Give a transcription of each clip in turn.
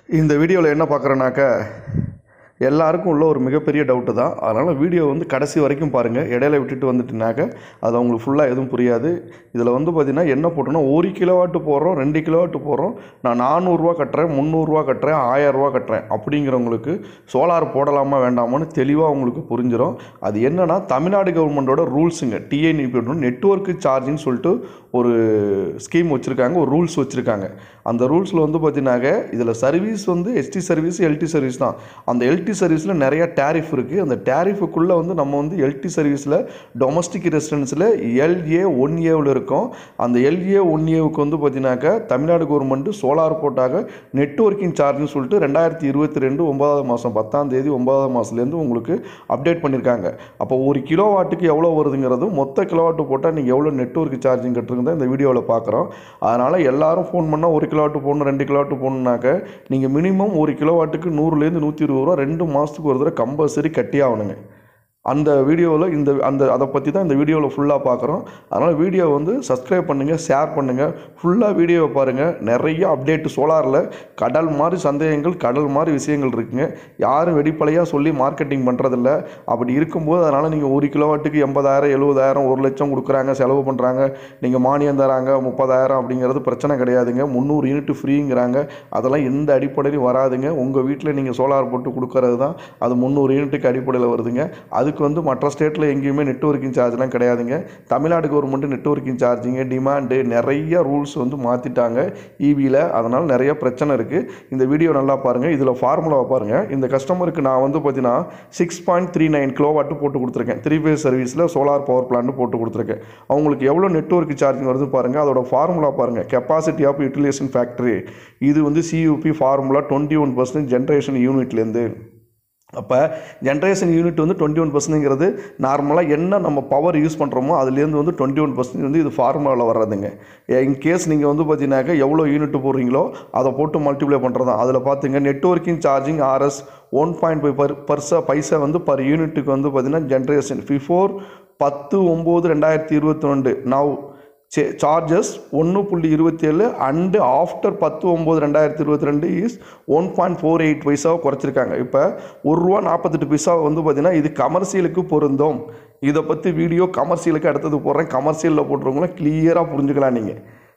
இந்த வீடியோவில் என்ன பார்க்குறேன்னாக்கா எல்லாருக்கும் உள்ள ஒரு மிகப்பெரிய டவுட்டு தான் அதனால் வீடியோ வந்து கடைசி வரைக்கும் பாருங்கள் இடையில விட்டுட்டு வந்துட்டுனாக்க அது அவங்களுக்கு ஃபுல்லாக எதுவும் புரியாது இதில் வந்து பார்த்திங்கன்னா என்ன போட்டோன்னா ஒரு கிலோவாட்டு போடுறோம் ரெண்டு கிலோவாட்டு போடுறோம் நான் நானூறுரூவா கட்டுறேன் முந்நூறுரூவா கட்டுறேன் ஆயிரரூவா கட்டுறேன் அப்படிங்கிறவங்களுக்கு சோலார் போடலாமா வேண்டாமான்னு தெளிவாக உங்களுக்கு புரிஞ்சிடும் அது என்னன்னா தமிழ்நாடு கவர்மெண்ட்டோட ரூல்ஸுங்க டிஎன்இபி நெட்ஒர்க்கு சார்ஜின்னு சொல்லிட்டு ஒரு ஸ்கீம் வச்சுருக்காங்க ஒரு ரூல்ஸ் வச்சுருக்காங்க அந்த ரூல்ஸில் வந்து பார்த்தீங்கன்னாக்க இதில் சர்வீஸ் வந்து எஸ்டி சர்வீஸ் எல்டி சர்வீஸ் தான் அந்த எல்டி சர்வீஸில் நிறைய டேரிஃப் இருக்குது அந்த டேரிஃபுக்குள்ளே வந்து நம்ம வந்து எல்டி சர்வீஸில் டொமஸ்டிக் ரெசிடென்ஸில் எல்ஏ ஒன் ஏவில் இருக்கும் அந்த எல்ஏ ஒன் ஏவுக்கு வந்து பார்த்தீங்கன்னாக்க தமிழ்நாடு கவர்மெண்ட்டு சோலார் போட்டாக நெட்ஒர்க்கிங் சார்ஜ்னு சொல்லிட்டு ரெண்டாயிரத்தி இருபத்தி ரெண்டு ஒன்பதாவது மாதம் பத்தாம் தேதி ஒன்பதாவது மாதத்துலேருந்து உங்களுக்கு அப்டேட் பண்ணியிருக்காங்க அப்போ ஒரு கிலோ வாட்டுக்கு எவ்வளோ வருதுங்கிறது மொத்த கிலோ வாட்டு போட்டால் நீங்கள் எவ்வளோ நெட்ஒர்க் சார்ஜிங் கட்டுறது தான் இந்த வீடியோவில் பார்க்குறோம் அதனால் எல்லாரும் ஃபோன் பண்ணால் ஒரு கிலோ வாட்டு போடணும் ரெண்டு கிலோ வாட்டு போடணுனாக்க நீங்கள் மினிமம் ஒரு கிலோ வாட்டுக்கு நூறுலேருந்து நூற்றி இருபது ரூபா ரெண்டு மாதத்துக்கு ஒரு தடவை கம்பல்சரி கட்டி ஆகணுங்க அந்த வீடியோவில் இந்த அந்த அதை பற்றி தான் இந்த வீடியோவில் ஃபுல்லாக பார்க்குறோம் அதனால் வீடியோ வந்து சப்ஸ்கிரைப் பண்ணுங்கள் ஷேர் பண்ணுங்கள் ஃபுல்லாக வீடியோவை பாருங்கள் நிறைய அப்டேட் சோலாரில் கடல் மாதிரி சந்தேகங்கள் கடல் மாதிரி விஷயங்கள் இருக்குங்க யாரும் வெடிப்பலையாக சொல்லி மார்க்கெட்டிங் பண்ணுறதில்ல அப்படி இருக்கும்போது அதனால் நீங்கள் ஒரு கிலோவாட்டுக்கு எண்பதாயிரம் எழுபதாயிரம் ஒரு லட்சம் கொடுக்குறாங்க செலவு பண்ணுறாங்க நீங்கள் மானியம் தராங்க முப்பதாயிரம் அப்படிங்கிறது பிரச்சனை கிடையாதுங்க முந்நூறு யூனிட் ஃப்ரீங்கிறாங்க அதெல்லாம் எந்த அடிப்படையிலும் வராதுங்க உங்கள் வீட்டில் நீங்கள் சோலார் போட்டு கொடுக்கறது தான் அது முந்நூறு யூனிட்டுக்கு அடிப்படையில் வருதுங்க அதுக்கு வந்து மற்ற ஸ்டேட்டில் எங்கேயுமே நெட்ஒர்க்கிங் சார்ஜ்லாம் கிடையாதுங்க தமிழ்நாடு கவர்மெண்ட்டு நெட்ஒர்க்கிங் சார்ஜிங்கு டிமாண்டு நிறைய ரூல்ஸ் வந்து மாற்றிட்டாங்க ஈவியில் அதனால் நிறைய பிரச்சனை இருக்குது இந்த வீடியோ நல்லா பாருங்கள் இதில் ஃபார்முலாவை பாருங்கள் இந்த கஸ்டமருக்கு நான் வந்து பார்த்தீங்கன்னா six point three nine kilowatt போட்டு கொடுத்துருக்கேன் த்ரீ ஃபேஸ் சர்வீஸில் சோலார் பவர் பிளான்ட் போட்டு கொடுத்துருக்கேன் அவங்களுக்கு எவ்வளோ நெட்ஒர்க் சார்ஜிங் வருது பாருங்கள் அதோட ஃபார்முலா பாருங்கள் கெப்பாசிட்டி ஆஃப் யூட்டிலைசேஷன் ஃபேக்ட்ரி இது வந்து CUB formula twenty one percent generation யூனிட்லேருந்து அப்போ ஜென்ரேஷன் யூனிட் வந்து டுவெண்ட்டி ஒன் பர்சன்ட்ங்கிறது நார்மலாக என்ன நம்ம பவர் யூஸ் பண்ணுறோமோ அதுலேருந்து வந்து டுவெண்ட்டி ஒன் பர்சன்ட் வந்து இது ஃபார்முலாவில் வர்றதுங்க இன்கேஸ் நீங்கள் வந்து பார்த்தீங்கன்னாக்கா எவ்வளோ யூனிட் போடுறீங்களோ அதை போட்டு மல்டிப்ளை பண்ணுறது தான் அதில் பார்த்துங்க networking charging RS one point five per பர்சா பைசா வந்து பர் யூனிட்டுக்கு வந்து பார்த்தீங்கன்னா ஜென்ரேஷன் பிஃபோர் பத்து ஒம்பது ரெண்டாயிரத்தி இருபத்தி ரெண்டு நவ் சே சார்ஜஸ் ஒன்று புள்ளி இருபத்தேழு அண்டு ஆஃப்டர் பத்து ஒம்பது ரெண்டாயிரத்தி இருபத்தி ரெண்டு is one point four eight பைசாவை குறைச்சிருக்காங்க இப்போ ஒரு ரூபா நாற்பத்தெட்டு பைசா வந்து பார்த்திங்கன்னா இது கமர்ஷியலுக்கு பொருந்தும் இதை பற்றி வீடியோ கமர்ஷியலுக்கு அடுத்தது போடுறேன் கமர்ஷியலில் போட்டுருவங்களும் கிளியராக புரிஞ்சுக்கலாம் நீங்கள்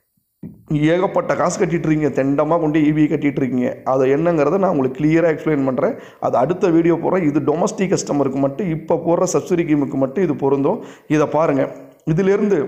ஏகப்பட்ட காசு கட்டிட்டு இருக்கீங்க தெண்டமாக கொண்டு ஈவி கட்டிட்டு இருக்கீங்க அதை என்னங்கிறத நான் உங்களுக்கு கிளியராக எக்ஸ்பிளைன் பண்ணுறேன் அது அடுத்த வீடியோ போடுறேன் இது டொமஸ்டிக் கஸ்டமருக்கு மட்டும் இப்போ போடுற சப்சிடி ஸ்கீமுக்கு மட்டும் இது பொருந்தும் இதை பாருங்கள் இதிலேருந்து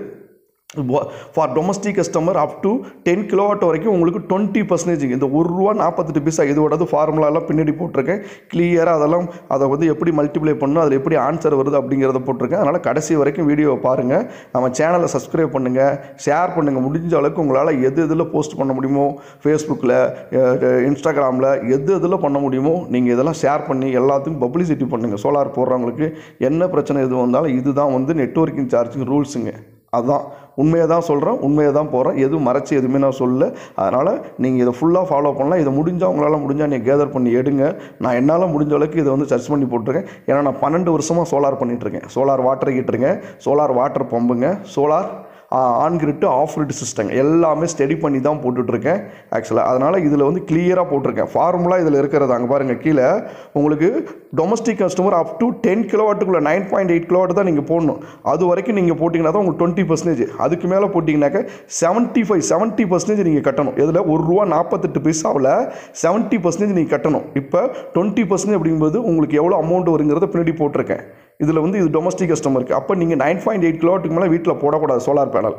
for domestic customer up to ten kilowatt வரைக்கும் உங்களுக்கு டுவெண்ட்டி பர்சன்டேஜ் இந்த ஒரு ரூபா நாற்பத்தெட்டு பைசா இதோடது ஃபார்முலாலாம் பின்னாடி போட்டிருக்கேன் கிளியராக அதெல்லாம் அதை வந்து எப்படி மல்டிப்ளை பண்ணணும் அதில் எப்படி ஆன்சர் வருது அப்படிங்கிறத போட்டிருக்கேன் அதனால் கடைசி வரைக்கும் வீடியோவை பாருங்கள் நம்ம சேனலை சப்ஸ்கிரைப் பண்ணுங்கள் ஷேர் பண்ணுங்கள் முடிஞ்ச அளவுக்கு உங்களால் எது எதில் போஸ்ட் பண்ண முடியுமோ ஃபேஸ்புக்கில் இன்ஸ்டாகிராமில் எது எதில் பண்ண முடியுமோ நீங்கள் இதெல்லாம் ஷேர் பண்ணி எல்லாத்துக்கும் பப்ளிசிட்டி பண்ணுங்கள் சோலார் போடுறவங்களுக்கு என்ன பிரச்சனை எது வந்தாலும் இதுதான் வந்து நெட்ஒர்க்கிங் சார்ஜிங் ரூல்ஸுங்க அதுதான் உண்மையை தான் சொல்கிறேன் உண்மையை தான் போகிறேன் எதுவும் மறைச்சி எதுவுமே நான் சொல்லல அதனால் நீங்கள் இதை ஃபுல்லாக ஃபாலோ பண்ணலாம் இதை முடிஞ்சால் உங்களால் முடிஞ்சால் நீங்கள் கேதர் பண்ணி எடுங்க நான் என்னால் முடிஞ்ச அளவுக்கு இதை வந்து சர்ச் பண்ணி போட்டிருக்கேன் ஏன்னா நான் பன்னெண்டு வருஷமாக சோலார் பண்ணிகிட்ருக்கேன் சோலார் வாட்டர் ஹீட்டருங்க சோலார் வாட்டர் பம்புங்க solar on grid off grid சிஸ்டங்க எல்லாமே ஸ்டடி பண்ணி தான் போட்டுட்ருக்கேன் ஆக்சுவலாக அதனால் இதில் வந்து கிளியராக போட்டிருக்கேன் ஃபார்முலா இதில் இருக்கிறது அங்கே பாருங்கள் கீழே உங்களுக்கு domestic customer up to ten கிலோவாட்டுக்குள்ளே நைன் பாயிண்ட் எயிட் கிலோவாட் தான் நீங்கள் போடணும் அது வரைக்கும் நீங்கள் போட்டிங்கன்னா தான் உங்களுக்கு டுவெண்ட்டி பர்சன்டேஜ் அதுக்கு மேலே போட்டிங்கனாக்கா செவன்ட்டி ஃபைவ் செவன்ட்டி பர்சன்டேஜ் நீங்கள் கட்டணும் இதில் ஒரு ரூபா நாற்பத்தெட்டு பைசாவில் செவன்ட்டி பர்சன்டேஜ் நீங்கள் கட்டணும் இப்போ டுவெண்ட்டி பர்சன்டேஜ் அப்படிங்கும்போது உங்களுக்கு எவ்வளோ அமௌண்ட் வருங்கிறத பின்னாடி போட்டிருக்கேன் இதில் வந்து இது டொமஸ்டிக் கஸ்டமருக்கு அப்போ நீங்கள் நைன் பாயிண்ட் எயிட் கிலோவாட்டுக்கு மேலே வீட்டில் போடக்கூடாது சோலார் பேனல்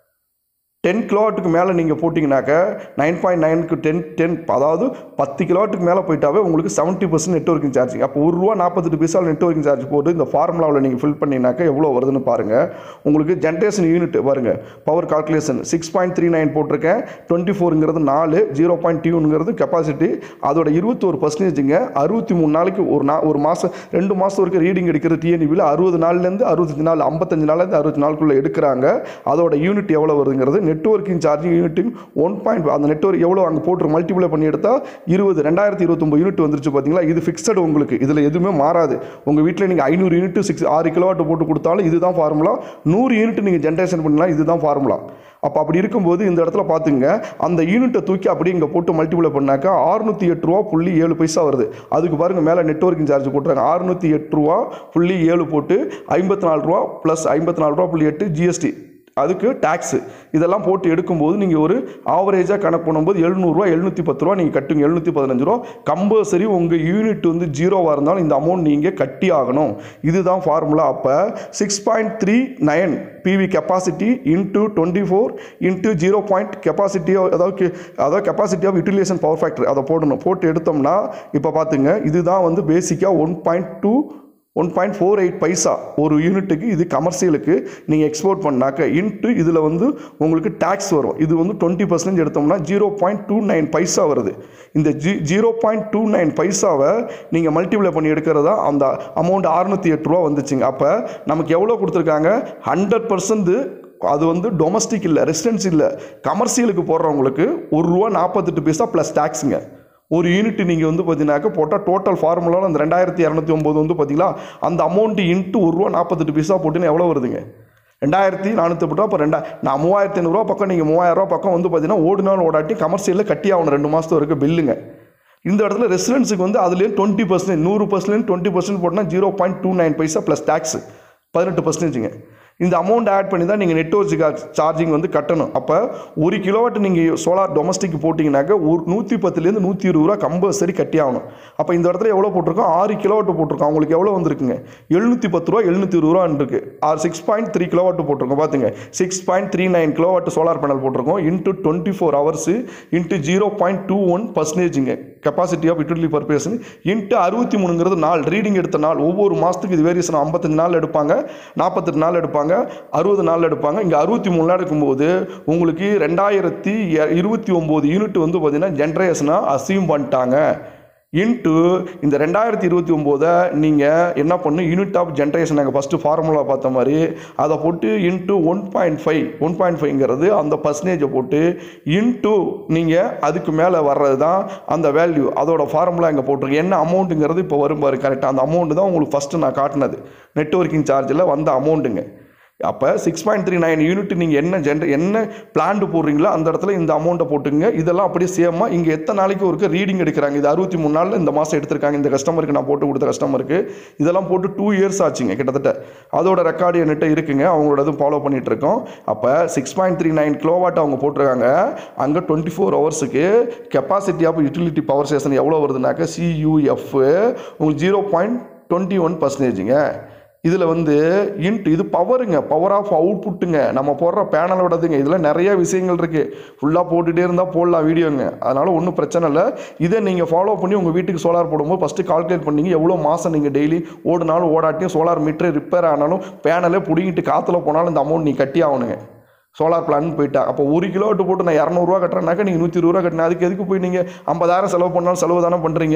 டென் கிலோவாட்டுக்கு மேலே நீங்கள் போட்டிங்கனாக்க நைன் பாயிண்ட் நைனுக்கு டென் டென் அதாவது பத்து கிலோவாட்டுக்கு மேலே போயிட்டாவே உங்களுக்கு செவன்ட்டி பர்சன்ட் நெட்ஒர்க்கிங் சார்ஜிங் அப்போ ஒரு ரூபா நாற்பத்தெட்டு பைசா நெட்ஒர்க்கிங் சார்ஜ் போட்டு இந்த ஃபார்முலாவில் நீங்கள் ஃபில் பண்ணினாக்க எவ்வளோ வருதுன்னு பாருங்கள் உங்களுக்கு ஜென்ரேஷன் யூனிட் பாருங்கள் power calculation six point three nine போட்டிருக்கேன் டுவெண்ட்டி ஃபோருங்கிறது நாலு ஜீரோ பாயிண்ட் டியூனுங்கிறது கெப்பாசிட்டி அதோட இருபத்தோரு பர்சன்டேஜுங்க அறுபத்தி மூணு நாளைக்கு ஒரு நா ஒரு மாதம் ரெண்டு மாதம் வரைக்கும் ரீடிங் எடுக்கிற டிஎன்இபியில் அறுபது நாள்லேருந்து அறுபத்தஞ்சு நாள் ஐம்பத்தஞ்சு நாள்லேருந்து அறுபத்தி நாளுக்குள்ளே எடுக்கிறாங்க அதோட யூனிட் எவ்வளோ வருதுங்கிறது நெட்ஒர்க்கிங் சார்ஜிங் யூனிட்டின் ஒன் பாயிண்ட் அந்த நெட்ஒர்க் எவ்வளோ அங்கே போட்டு மல்டிப்ளை பண்ணி எடுத்தால் இருபது ரெண்டாயிரத்தி இருபத்தொம்பது யூனிட் வந்துருச்சு பார்த்தீங்களா இது ஃபிக்ஸடு உங்களுக்கு இதில் எதுவுமே மாறாது உங்கள் வீட்டில் நீங்கள் ஐநூறு யூனிட் சிக்ஸ் ஆறு கிலோவாட் போட்டு கொடுத்தாலும் இதுதான் ஃபார்முலா நூறு யூனிட் நீங்கள் ஜென்ரேஷன் பண்ணலாம் இதுதான் ஃபார்முலா அப்போ அப்படி இருக்கும்போது இந்த இடத்துல பார்த்துங்க அந்த யூனிட்டை தூக்கி அப்படியே இங்கே போட்டு மல்டிப்ளை பண்ணாக்கா ஆறுநூற்றி எட்டு ரூபா புள்ளி ஏழு பைசா வருது அதுக்கு பாருங்கள் மேலே நெட்ஒர்க்கிங் சார்ஜ் போட்டுறாங்க ஆறுநூற்றி எட்டு ரூபா புள்ளி ஏழு போட்டு ஐம்பத்தி நாலு ரூபா ப்ளஸ் ஐம்பத்தி நாலு ரூபா புள்ளி எட்டு ஜிஎஸ்டி அதுக்கு டேக்ஸு இதெல்லாம் போட்டு எடுக்கும்போது நீங்கள் ஒரு ஆவரேஜாக கணக்கு பண்ணும்போது எழுநூறுவா எழுநூற்றி பத்து ரூபா நீங்கள் கட்டுங்க எழுநூற்றி பதினஞ்சு ரூபா கம்பல்சரி உங்கள் யூனிட் வந்து ஜீரோவாக இருந்தாலும் இந்த அமௌண்ட் நீங்கள் கட்டி ஆகணும் இதுதான் ஃபார்முலா அப்போ six point three nine PV capacity into twenty four into zero point capacity அதாவது கே- அதாவது capacity of utilisation power factor அதை போடணும் போட்டு எடுத்தோம்னா இப்போ பார்த்துங்க இதுதான் வந்து பேசிக்காக one point two one point four eight paisa ஒரு யூனிட்டுக்கு இது கமர்ஷியலுக்கு நீங்கள் எக்ஸ்போர்ட் பண்ணாக்க இன்ட்டு இதில் வந்து உங்களுக்கு டேக்ஸ் வரும் இது வந்து டுவெண்ட்டி பர்சன்டேஜ் எடுத்தோம்னா zero point two nine paisa வருது இந்த ஜி ஜீரோ பாயிண்ட் டூ நைன் பைசாவை நீங்கள் மல்டிப்ளை பண்ணி எடுக்கிறதா அந்த அமௌண்ட் அறுநூற்றி எட்டு ரூபா வந்துச்சுங்க அப்போ நமக்கு எவ்வளோ கொடுத்துருக்காங்க ஹண்ட்ரட் பர்சன்ட் அது வந்து டொமஸ்டிக் இல்லை ரெசிடென்ஸ் இல்லை கமர்ஷியலுக்கு போடுறவங்களுக்கு ஒரு ரூபா நாற்பத்தெட்டு பைசா ப்ளஸ் டேக்ஸுங்க ஒரு யூனிட் நீங்கள் வந்து பார்த்தீங்கன்னாக்க போட்டால் டோட்டல் ஃபார்முலாவில் அந்த ரெண்டாயிரத்தி இரநூத்தி ஒம்பது வந்து பார்த்தீங்களா அந்த அமௌண்ட்டு இன்ட்டு ஒரு ரூபா நாற்பத்தெட்டு பைசா போட்டுன்னு எவ்வளோ வருதுங்க ரெண்டாயிரத்தி நானூற்றி ரூபா அப்போ ரெண்டா நான் மூவாயிரத்தி ஐநூறுரூவா பக்கம் நீங்கள் மூவாயிரம் ரூபா பக்கம் வந்து பார்த்தீங்கன்னா ஓடினாலும் ஓடாட்டி கமர்ஷியலில் கட்டி ஆகணும் ரெண்டு மாதத்து வரைக்கும் பில்லுங்க இந்த இடத்துல ரெசிடென்ஸுக்கு வந்து அதுலேயே டுவெண்ட்டி பர்சன்ட் நூறு பர்சன்ட் டுவெண்ட்டி பர்சன்ட் போட்டால் zero point two nine paisa plus tax பதினெட்டு பர்சன்டேஜுங்க இந்த அமௌண்ட் ஆட் பண்ணி தான் நீங்கள் நெட்ஒர்க் சார்ஜிங் வந்து கட்டணும் அப்போ ஒரு கிலோவாட் நீங்கள் சோலார் டொமஸ்டிக் போட்டிங்கனாக்க ஒரு நூற்றி பத்துலேருந்து நூற்றி இருபது ரூபா கம்பல்சரி கட்டி ஆகணும் அப்போ இந்த இடத்துல எவ்வளோ போட்டிருக்கோம் ஆறு கிலோவாட் போட்டிருக்கோம் அவங்களுக்கு எவ்வளோ வந்திருக்குங்க எழுநூற்றி பத்து ரூபா எழுநூற்றி இருபது ரூபா இருக்கு ஆறு சிக்ஸ் பாயிண்ட் த்ரீ கிலோவாட் போட்டிருக்கோம் பார்த்துங்க six point three nine kilowatt solar panel போட்டிருக்கோம் into twenty four hours into zero point two one பர்சன்டேஜுங்க capacity of utility purpose into அறுபத்தி மூணுங்கிறது நாள் ரீடிங் எடுத்த நாள் ஒவ்வொரு மாதத்துக்கு இது வேரியேஷன் ஐம்பத்தஞ்சு நாள் எடுப்பாங்க நாற்பத்தெட்டு நாள் எடுப்பாங்க அறுபது நாள் எடுப்பாங்க இங்கே அறுபத்தி மூணு நாள் எடுக்கும்போது உங்களுக்கு ரெண்டாயிரத்தி இருபத்தி ஒம்பது யூனிட் வந்து பார்த்தீங்கன்னா ஜென்ரேஷனாக அசீவ் பண்ணிட்டாங்க இன்ட்டு இந்த ரெண்டாயிரத்தி இருபத்தி ஒம்போதை நீங்கள் என்ன பண்ணணும் யூனிட் ஆஃப் ஜென்ரேஷன் நாங்கள் ஃபஸ்ட்டு ஃபார்முலா பார்த்த மாதிரி அதை போட்டு into one point five one point ஃபைவ்ங்கிறது அந்த பர்சன்டேஜை போட்டு இன்ட்டு நீங்கள் அதுக்கு மேலே வர்றது தான் அந்த வேல்யூ அதோட ஃபார்முலா இங்கே போட்டிருக்கு என்ன அமௌண்ட்டுங்கிறது இப்போ வரும் பாரு கரெக்டாக அந்த அமௌண்ட் தான் உங்களுக்கு ஃபஸ்ட்டு நான் காட்டினது நெட்ஒர்க்கிங் சார்ஜில் வந்த அமௌண்ட்டுங்க அப்போ six point three nine unit நீங்கள் என்ன ஜென்ர என்ன பிளான்டு போடுறீங்களோ அந்த இடத்துல இந்த அமௌண்ட்டை போட்டுங்க இதெல்லாம் அப்படியே சேமாக இங்கே எத்தனை நாளைக்கு ஒருக்க ரீடிங் எடுக்கிறாங்க இது அறுபத்தி மூணு நாளில் இந்த மாதம் எடுத்திருக்காங்க இந்த கஸ்டமருக்கு நான் போட்டு கொடுத்த கஸ்டமருக்கு இதெல்லாம் போட்டு டூ இயர்ஸ் ஆச்சுங்க கிட்டத்தட்ட அதோட ரெக்கார்டு என்கிட்ட இருக்குங்க அவங்களோட இது ஃபாலோ பண்ணிட்டு இருக்கோம் அப்போ six point three nine kilowatt அவங்க போட்டிருக்காங்க அங்கே டுவெண்ட்டி ஃபோர் ஹவர்ஸுக்கு capacity of utility power station எவ்வளோ வருதுனாக்க சியூஎஃப் உங்களுக்கு ஜீரோ பாயிண்ட் டுவெண்ட்டி ஒன் பர்சன்டேஜுங்க இதில் வந்து இன்ட் இது பவருங்க பவர் ஆஃப் அவுட்புட்டுங்க நம்ம போடுற பேனலோடதுங்க இதில் நிறைய விஷயங்கள் இருக்குது ஃபுல்லாக போட்டுகிட்டே இருந்தால் போடலாம் வீடியோங்க அதனால் ஒன்றும் பிரச்சனை இல்லை இதை நீங்கள் ஃபாலோ பண்ணி உங்கள் வீட்டுக்கு சோலார் போடும்போது ஃபஸ்ட்டு கால்குலேட் பண்ணீங்க எவ்வளோ மாதம் நீங்கள் டெய்லி ஓடினாலும் ஓடாட்டியும் சோலார் மீட்டர் ரிப்பேர் ஆனாலும் பேனலே பிடிங்கிட்டு காற்றுல போனாலும் இந்த அமௌண்ட் நீ கட்டி ஆகணுங்க சோலார் பிளான் போயிட்டா அப்போ ஒரு கிலோவாட் போட்டு நான் இரநூறுவா கட்டுறேன்னாக்கா நீங்கள் நூற்றி இருபது ரூபா கட்டினா அதுக்கு எதுக்கு போய் நீங்கள் ஐம்பதாயிரம் செலவு பண்ணாலும் செலவு தானே பண்ணுறீங்க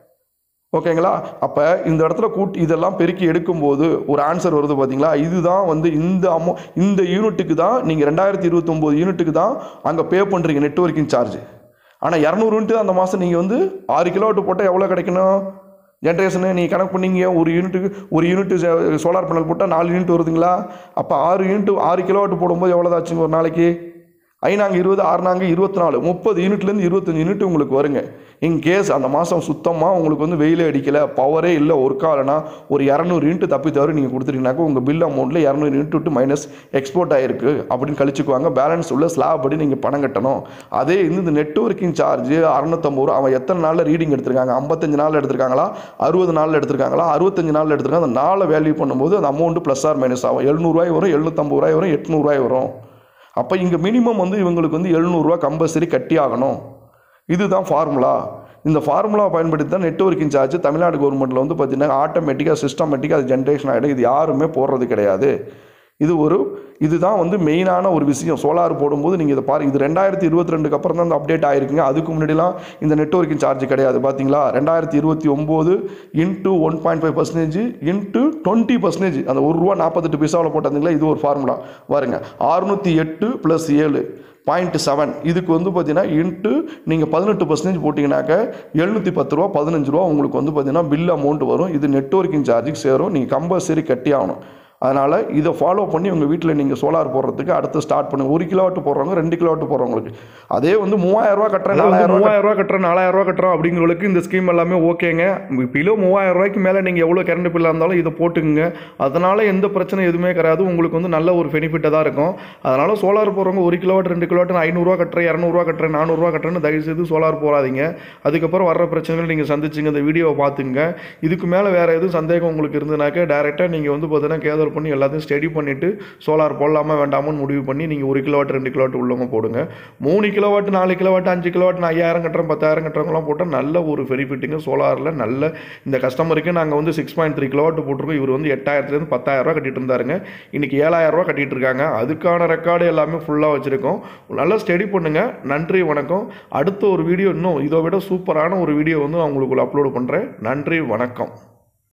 ஓகேங்களா அப்போ இந்த இடத்துல கூட்டி இதெல்லாம் பெருக்கி எடுக்கும்போது ஒரு ஆன்சர் வருது பார்த்தீங்களா இதுதான் வந்து இந்த அமௌ இந்த யூனிட்டுக்கு தான் நீங்கள் ரெண்டாயிரத்தி இருபத்தொம்போது யூனிட்டுக்கு தான் அங்கே பே பண்ணுறீங்க நெட்ஒர்க்கிங் சார்ஜ் ஆனால் இரநூறு யூனிட் அந்த மாதம் நீங்கள் வந்து ஆறு கிலோவாட் போட்டால் எவ்வளோ கிடைக்கணும் ஜென்ரேஷனு நீங்கள் கணக்கு பண்ணீங்க ஒரு யூனிட்டுக்கு ஒரு யூனிட்டு சோலார் பேனல் போட்டால் நாலு யூனிட் வருதுங்களா அப்போ ஆறு யூனிட் ஆறு கிலோவாட் போடும்போது எவ்வளோதாச்சுங்க ஒரு நாளைக்கு ஐநாங்க இருபது ஆறுநாங்க இருபத்தி நாலு முப்பது யூனிட்லேருந்து இருபத்தஞ்சு யூனிட் உங்களுக்கு வருங்க இன் கேஸ் அந்த மாதம் சுத்தமாக உங்களுக்கு வந்து வெயிலே அடிக்கலை பவரே இல்லை ஒர்க் ஆகலைன்னா ஒரு இரநூறு யூனிட் தப்பி தவிர நீங்கள் கொடுத்துட்டீங்கன்னாக்கா உங்கள் பில் அமௌண்ட்டில் இரநூறு யூனிட் விட்டு மைனஸ் எக்ஸ்போர்ட் ஆகிருக்கு அப்படின்னு கழிச்சுக்குவாங்க பேலன்ஸ் உள்ள ஸ்லாப் படி நீங்கள் பணம் கட்டணும் அதே இந்த நெட்ஒர்க்கிங் சார்ஜ் அறநூத்தம்பது ரூபா அவன் எத்தனை நாளில் ரீடிங் எடுத்திருக்காங்க ஐம்பத்தஞ்சு நாளில் எடுத்திருக்காங்களா அறுபது நாளில் எடுத்திருக்காங்களா அறுபத்தஞ்சு நாளில் எடுத்திருக்காங்க அந்த நாளை வேல்யூ பண்ணும்போது அந்த அமௌண்ட் ப்ளஸ் ஆர் மைனஸ் ஆகும் எழுநூறுவாய் வரும் எழுநூத்தம்பது ரூபாய் வரும் எட்நூறுவாய் வரும் அப்போ இங்கே மினிமம் வந்து இவங்களுக்கு வந்து எழுநூறுவா கம்பல்சரி கட்டி ஆகணும் இதுதான் ஃபார்முலா இந்த ஃபார்முலாவை பயன்படுத்தி தான் நெட்ஒர்க்கிங் சார்ஜ் தமிழ்நாடு கவர்மெண்ட்டில் வந்து பார்த்தீங்கன்னா ஆட்டோமேட்டிக்காக சிஸ்டமேட்டிக்காக அது ஜென்ரேஷன் ஆகிடும் இது யாருமே போடுறது கிடையாது இது ஒரு இதுதான் வந்து மெயினான ஒரு விஷயம் சோலார் போடும்போது நீங்கள் இதை பாருங்க இது ரெண்டாயிரத்தி இருபத்தி ரெண்டுக்கு அப்புறம் தான் இந்த அப்டேட் ஆயிருக்குங்க அதுக்கு முன்னாடிலாம் இந்த நெட்ஒர்க்கிங் சார்ஜ் கிடையாது பார்த்தீங்களா ரெண்டாயிரத்தி இருபத்தி ஒம்பது into one point five percentage into twenty percentage அந்த ஒரு ரூபா நாற்பத்தெட்டு பைசாவில் போட்டாங்களா இது ஒரு ஃபார்முலா பாருங்க அறுநூற்றி எட்டு ப்ளஸ் ஏழு பாயிண்ட் செவன் இதுக்கு வந்து பார்த்தீங்கன்னா இன்ட்டு நீங்கள் பதினெட்டு பர்சன்டேஜ் போட்டிங்கனாக்க எழுநூற்றி பத்து ரூபா பதினஞ்சு ரூபா உங்களுக்கு வந்து பார்த்தீங்கன்னா பில் அமௌண்ட் வரும் இது நெட்ஒர்க்கிங் சார்ஜுக்கு சேரும் நீங்கள் கம்பல்சரி கட்டி ஆகணும் அதனால் இதை ஃபாலோ பண்ணி உங்கள் வீட்டில் நீங்கள் சோலார் போடுறதுக்கு அடுத்து ஸ்டார்ட் பண்ணுங்க ஒரு கிலோவாட் போடுறவங்க ரெண்டு கிலோவாட் போடுறவங்களுக்கு அதே வந்து மூவாயிரம் ரூபா கட்டுறேன் நாலாயிரம் மூவாயிரம் ரூபா கட்டுறேன் நாலாயிரம் ரூபா கட்டுறோம் அப்படிங்கிறவங்களுக்கு இந்த ஸ்கீம் எல்லாமே ஓகேங்க கிலோ மூவாயிரம் ரூபாய்க்கு மேலே நீங்கள் எவ்வளோ கரண்ட் பில்லாக இருந்தாலும் இதை போட்டுக்குங்க அதனால் எந்த பிரச்சனை எதுவுமே கிடையாது உங்களுக்கு வந்து நல்ல ஒரு பெனிஃபிட்டாக தான் இருக்கும் அதனால் சோலார் போடுறவங்க ஒரு கிலோவாட் ரெண்டு கிலோவாட் ஐநூறுரூவா கட்டுறேன் இரநூறுவா கட்டுறேன் நானூறுரூவா கட்டுறேன்னு தயவுசெய்து சோலார் போடாதீங்க அதுக்கப்புறம் வர்ற பிரச்சனைகள் நீங்கள் சந்திச்சுங்க இந்த வீடியோவை பார்த்துங்க இதுக்கு மேலே வேறு எதுவும் சந்தேகம் உங்களுக்கு இருந்ததுனாக்க டேரெக்டாக நீங்கள் வந்து பார்த்தீங்கன்னா கேதர் பண்ணி எல்லாத்தையும் ஸ்டடி பண்ணிவிட்டு சோலார் போடலாமா வேண்டாமான்னு முடிவு பண்ணி நீங்கள் ஒரு கிலோவாட் ரெண்டு கிலோவாட் உள்ளவங்க போடுங்க மூணு கிலோவாட் நாலு கிலோவாட் அஞ்சு கிலோவாட் நான் ஐயாயிரம் கட்டுறேன் பத்தாயிரம் கட்டுறவங்களாம் போட்டால் நல்ல ஒரு பெனிஃபிட்டுங்க சோலாரில் நல்ல இந்த கஸ்டமருக்கு நாங்கள் வந்து சிக்ஸ் பாயிண்ட் த்ரீ கிலோவாட் போட்டிருக்கோம் இவர் வந்து எட்டாயிரத்துலேருந்து பத்தாயிரம் ரூபா கட்டிட்டு இருந்தாருங்க இன்றைக்கி ஏழாயிரம் ரூபா கட்டிட்டு இருக்காங்க அதுக்கான ரெக்கார்டு எல்லாமே ஃபுல்லாக வச்சுருக்கோம் நல்லா ஸ்டடி பண்ணுங்கள் நன்றி வணக்கம் அடுத்த ஒரு வீடியோ இன்னும் இதை விட சூப்பரான ஒரு வீடியோ வந்து நான் உங்களுக்கு அப்லோட் பண்ணுறேன் நன்றி வணக்கம்